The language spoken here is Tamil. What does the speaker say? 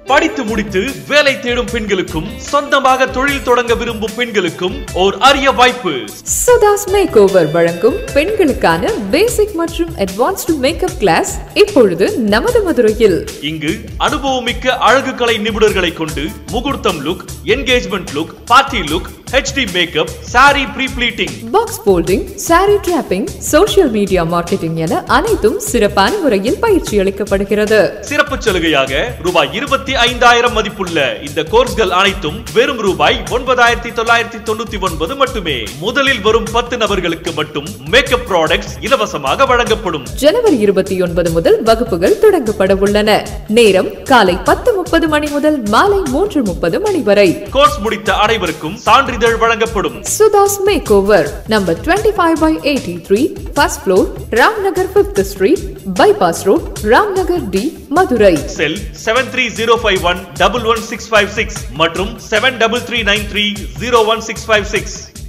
படித்து முடித்து வேலை தேடும் பெண்களுக்கும் சொந்தமாக தொழில் தொடங்க விரும்பும் பெண்களுக்கும் ஓர் அரிய வாய்ப்பு சுதாஸ் மேக் ஓவர் வழங்கும் பெண்களுக்கான பேசிக் மற்றும் அட்வான்ஸ்டு மேக்கப் கிளாஸ் இப்பொழுது நமது மதுரையில் இங்கு அனுபவமிக்க அழகு கலை நிபுணர்களை கொண்டு முகூர்த்தம் look engagement look party look HD makeup sari pre pleating box folding sari draping social media marketing என அனைத்தும் சிறப்பான முறையில் பயிற்சி அளிக்கப்படுகிறது சிறப்பு சலுகையாக ரூபாய் இருபத்தி ஐந்தாயிரம் மதிப்புள்ள இந்த கோர்ஸ்கள் அனைத்தும் வெறும் ரூபாய் ஒன்பதாயிரத்தி தொள்ளாயிரத்தி தொண்ணூத்தி ஒன்பது மட்டுமே முதலில் வரும் பத்து நபர்களுக்கு மட்டும் மேக்கப் ப்ராடக்ட்ஸ் இலவசமாக வழங்கப்படும் ஜனவரி இருபத்தி ஒன்பது முதல் வகுப்புகள் தொடங்கப்பட உள்ளன நேரம் காலை பத்து முப்பது மணி முதல் மாலை மூன்று முப்பது மணி வரை கோர்ஸ் முடித்த அனைவருக்கும் சான்றிதழ் வழங்கப்படும் Sudha's makeover number twenty five by eighty three first floor Ramnagar fifth street bypass road Ramnagar டி Madurai cell seven three zero five one double one six five six மற்றும் seven double three nine three zero one six five six